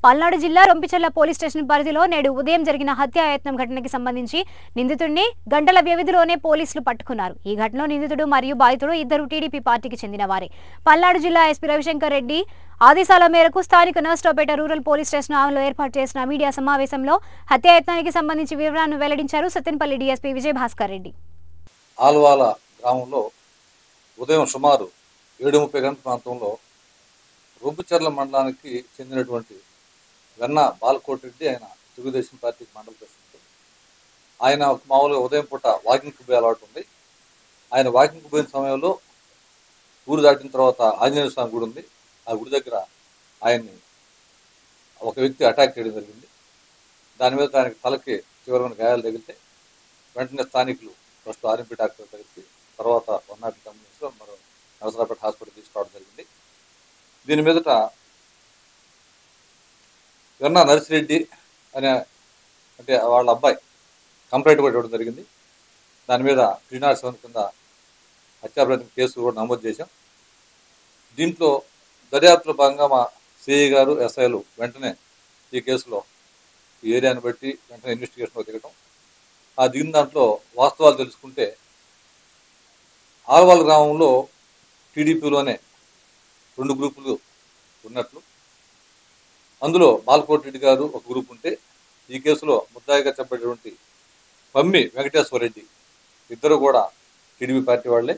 పల్నాడు జిల్లా Rompicherla police station పరిధిలో నేడు ఉదయం జరిగిన హత్యాయత్నం ఘటనకి సంబంధించి నిందితుడిని గంటల వ్యవధిలోనే పోలీసులు పట్టుకున్నారు ఈ ఘటనలో నిందితుడు మరియు బాధితుడు ఇద్దరు టీడీపీ పార్టీకి చెందిన వారే పల్నాడు జిల్లా ఎస్పీ రవిశంకర్ రెడ్డి ఆదేశాల మేరకు స్థానిక నర్సరావుపేట రూరల్ పోలీస్ స్టేషన్ ఆవరణలో ఏర్పాటు చేసిన మీడియా సమావేశంలో హత్యాయత్నానికి సంబంధించి వివరాలను వెల్లడించారు సత్తెనపల్లి డీఎస్పీ విజయభాస్కర్ రెడ్డి ఆల్వాల గ్రామంలో ఉదయం సుమారు ఏడు ముప్పై గంటల ప్రాంతంలో రొబ్బుచెర్ల మండలానికి చెందినటువంటి వెన్న బాలకోటిరెడ్డి ఆయన తెలుగుదేశం పార్టీకి మండల ప్రెసిడెంట్ ఆయన మామూలుగా ఉదయం పూట వాకింగ్కి పోయే అలవాటు ఉంది ఆయన వాకింగ్కి పోయిన సమయంలో ఊరు దాటిన తర్వాత ఆంజనేయ స్వామి గుడి ఉంది ఆ గుడి దగ్గర ఆయన్ని ఒక వ్యక్తి అటాక్ చేయడం జరిగింది దాని మీద ఆయనకి తలకి తీవ్రమైన గాయాలు తగిలితే వెంటనే స్థానికులు ఫస్ట్ ఆర్ఎంపీ డాక్టర్ కలిసి తర్వాత వన్ నాట్ అంబులెన్స్లో మరో నరసరాపేట హాస్పిటల్ తీసుకురావడం జరిగింది దీని మీదట వెన్న నర్సిరెడ్డి అనే అంటే వాళ్ళ అబ్బాయి కంప్లైంట్ కూడా ఇవ్వడం జరిగింది దాని మీద త్రీ నాట్ సెవెన్ కింద హత్యాప్రయత్నం కేసు కూడా నమోదు చేశాం దీంట్లో దర్యాప్తులో భాగంగా మా సిఐ గారు ఎస్ఐలు వెంటనే ఈ కేసులో ఈ ఏరియాని బట్టి వెంటనే ఇన్వెస్టిగేషన్లో దిగటం ఆ దిగిన దాంట్లో వాస్తవాలు తెలుసుకుంటే ఆల్వాల్ గ్రామంలో టీడీపీలోనే రెండు గ్రూపులు ఉన్నట్లు అందులో బాలకోటి రెడ్డి గారు ఒక గ్రూప్ ఉంటే ఈ కేసులో ముద్దాయిగా చెప్పేటువంటి పమ్మి వెంకటేశ్వర రెడ్డి ఇద్దరు కూడా టీడీపీ పార్టీ వాళ్ళే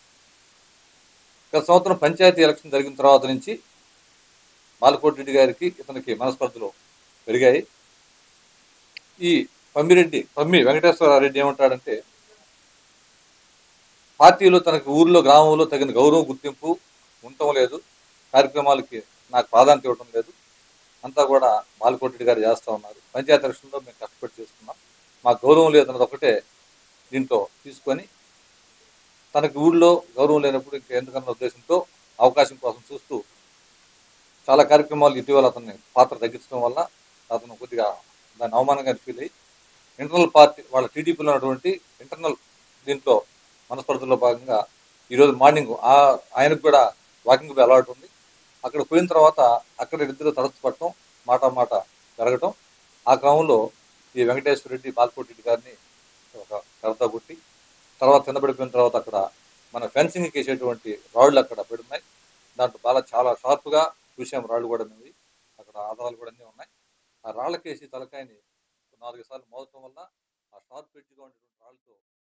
గత సంవత్సరం పంచాయతీ ఎలక్షన్ జరిగిన తర్వాత నుంచి బాలకోటి రెడ్డి గారికి ఇతనికి మనస్పర్ధలు పెరిగాయి ఈ పమ్మిరెడ్డి పమ్మి వెంకటేశ్వర రెడ్డి ఏమంటాడంటే పార్టీలో తనకి ఊర్లో గ్రామంలో తగిన గౌరవం గుర్తింపు ఉండటం లేదు కార్యక్రమాలకి నాకు ప్రాధాన్యత ఇవ్వడం లేదు అంతా కూడా బాలకోటి గారు చేస్తూ ఉన్నారు పంచాయతీ ఎలక్షన్లో మేము కష్టపడి చేసుకున్నాం మాకు గౌరవం లేదు అన్నది ఒకటే దీంట్లో తీసుకొని తనకి ఊళ్ళో గౌరవం లేనప్పుడు ఇంకా ఎందుకన్న ఉద్దేశంతో అవకాశం కోసం చూస్తూ చాలా కార్యక్రమాలు ఇటీవల అతన్ని పాత్ర తగ్గించడం వల్ల అతను కొద్దిగా దాన్ని అవమానంగా ఫీల్ అయ్యి ఇంటర్నల్ పార్టీ వాళ్ళ టీడీపీలో ఉన్నటువంటి ఇంటర్నల్ దీంట్లో మనస్పర్ధల్లో భాగంగా ఈరోజు మార్నింగ్ ఆ ఆయనకు కూడా వాకింగ్ పోయి అలవాటు ఉంది అక్కడ పోయిన తర్వాత అక్కడ ఇద్దరు తరచు పట్టడం మాట మాట జరగటం ఆ క్రమంలో ఈ వెంకటేశ్వర రెడ్డి బాలకోటి రెడ్డి గారిని ఒక కరత కొట్టి తర్వాత కింద పడిపోయిన తర్వాత అక్కడ మన ఫెన్సింగ్కి వేసేటువంటి రాళ్ళు అక్కడ పెడున్నాయి దాంట్లో బాగా చాలా షార్ప్గా చూసాం రాళ్ళు కూడా మేము అక్కడ ఆధారాలు కూడా అన్నీ ఉన్నాయి ఆ రాళ్ళకేసి తలకాయని నాలుగు సార్లు మోదటం వల్ల ఆ షార్ప్ ఎడ్జ్గా ఉండేటువంటి రాళ్ళతో